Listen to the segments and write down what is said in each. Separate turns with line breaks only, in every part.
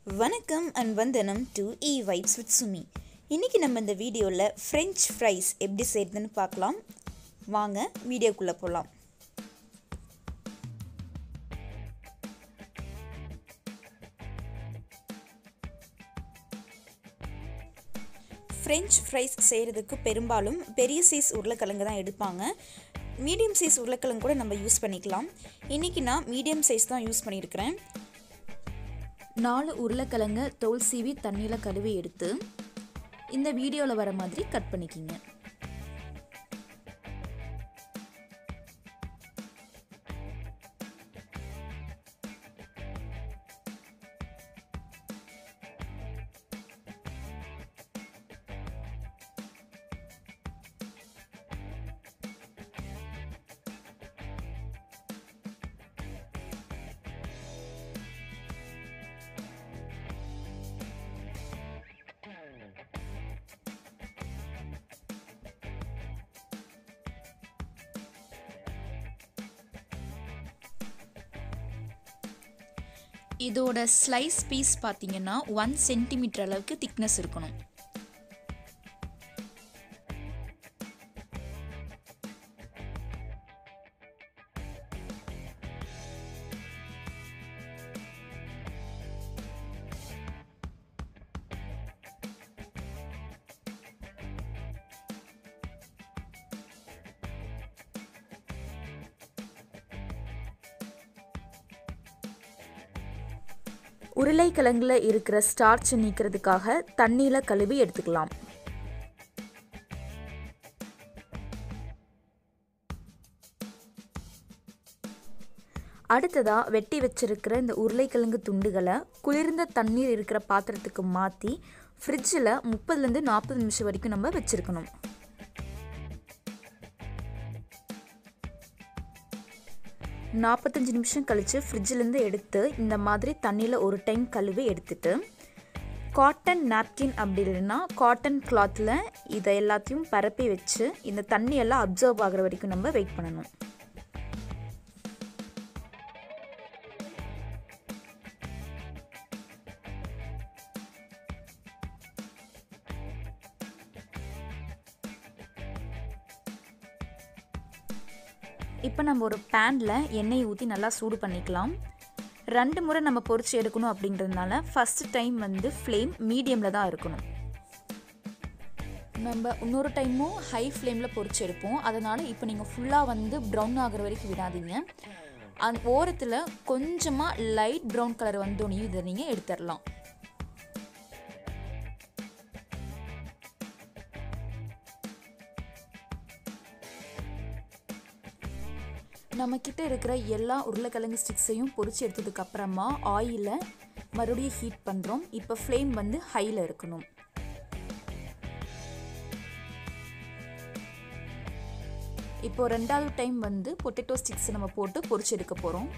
வணக்கம் அண்ட் வந்தனம் to the vibes with Sumi இன்றைக்கி நம்ம இந்த வீடியோவில் ஃப்ரெஞ்ச் ஃப்ரைஸ் எப்படி செய்கிறதுன்னு பார்க்கலாம் வாங்க வீடியோக்குள்ளே போகலாம் ஃப்ரெஞ்ச் ஃப்ரைஸ் செய்கிறதுக்கு பெரும்பாலும் பெரிய சைஸ் உருளைக்கிழங்கு தான் எடுப்பாங்க மீடியம் சைஸ் உருளைக்கிழங்கு கூட நம்ம யூஸ் பண்ணிக்கலாம் இன்றைக்கி நான் மீடியம் சைஸ் தான் யூஸ் பண்ணியிருக்கிறேன் நாலு உருளைக்கிழங்க தோல் சீவி தண்ணியில் கழுவி எடுத்து இந்த வீடியோவில் வர மாதிரி கட் பண்ணிக்கிங்க இதோட ஸ்லைஸ் பீஸ் பார்த்தீங்கன்னா ஒன் சென்டிமீட்டர் அளவுக்கு திக்னஸ் இருக்கணும் உருளைக்கிழங்குல இருக்கிற ஸ்டார்ச் நீக்கிறதுக்காக தண்ணியில் கழுவி எடுத்துக்கலாம் அடுத்ததாக வெட்டி வச்சிருக்கிற இந்த உருளைக்கிழங்கு துண்டுகளை குளிர்ந்த தண்ணீர் இருக்கிற பாத்திரத்துக்கு மாற்றி ஃப்ரிட்ஜில் முப்பதுலேருந்து நாற்பது நிமிஷம் வரைக்கும் நம்ம வச்சுருக்கணும் நாற்பத்தஞ்சு நிமிஷம் கழித்து ஃப்ரிட்ஜிலேருந்து எடுத்து இந்த மாதிரி தண்ணியில் ஒரு டைம் கழுவி எடுத்துட்டு காட்டன் நாப்கின் அப்படி இல்லைன்னா காட்டன் கிளாத்தில் இதை எல்லாத்தையும் பரப்பி வச்சு இந்த தண்ணியெல்லாம் அப்சர்வ் ஆகிற வரைக்கும் நம்ம வெயிட் பண்ணணும் இப்போ நம்ம ஒரு பேனில் எண்ணெய் ஊற்றி நல்லா சூடு பண்ணிக்கலாம் ரெண்டு முறை நம்ம பொறிச்சு எடுக்கணும் அப்படின்றதுனால ஃபஸ்ட்டு டைம் வந்து ஃப்ளேம் மீடியமில் தான் இருக்கணும் நம்ம இன்னொரு டைமும் ஹை ஃப்ளேமில் பொறிச்சு எடுப்போம் அதனால் இப்போ நீங்கள் ஃபுல்லாக வந்து ப்ரௌன் ஆகிற வரைக்கும் விடாதீங்க அந்த ஓரத்தில் கொஞ்சமாக லைட் ப்ரௌன் கலர் வந்தோடனையும் இதை நீங்கள் எடுத்துடலாம் நம்மக்கிட்ட இருக்கிற எல்லா உருளைக்கிழங்கு ஸ்டிக்ஸையும் பொறிச்சு எடுத்ததுக்கு அப்புறமா ஆயிலை மறுபடியும் ஹீட் பண்ணுறோம் இப்போ ஃப்ளேம் வந்து ஹையில் இருக்கணும் இப்போ ரெண்டாவது டைம் வந்து பொட்டேட்டோ ஸ்டிக்ஸ் நம்ம போட்டு பொறிச்சு எடுக்க போகிறோம்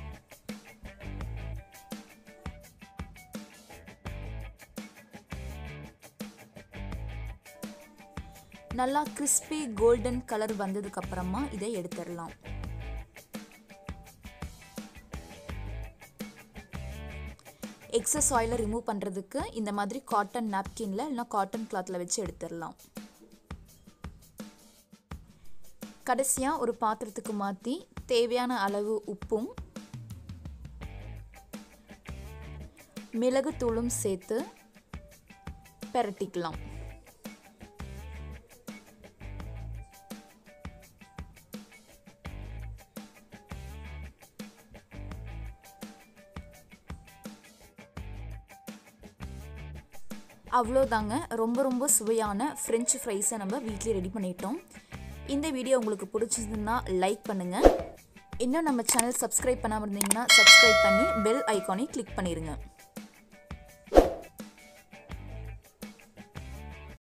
நல்லா கிறிஸ்பி கோல்டன் கலர் வந்ததுக்கு அப்புறமா இதை எடுத்துடலாம் எக்ஸஸ் ஆயிலை ரிமூவ் பண்ணுறதுக்கு இந்த மாதிரி காட்டன் நாப்கினில் இல்லைனா காட்டன் கிளாத்தில் வச்சு எடுத்துடலாம் கடைசியாக ஒரு பாத்திரத்துக்கு மாற்றி தேவையான அளவு உப்பும் மிளகுத்தூளும் சேர்த்து பெரட்டிக்கலாம் அவ்வளோதாங்க ரொம்ப ரொம்ப சுவையான ஃப்ரெஞ்சு ஃப்ரைஸை நம்ம வீட்டிலே ரெடி பண்ணிட்டோம் இந்த வீடியோ உங்களுக்கு பிடிச்சிருந்துன்னா லைக் பண்ணுங்கள் இன்னும் நம்ம சேனல் சப்ஸ்கிரைப் பண்ணாமல் இருந்தீங்கன்னா சப்ஸ்கிரைப் பண்ணி பெல் ஐக்கானை கிளிக் பண்ணிடுங்க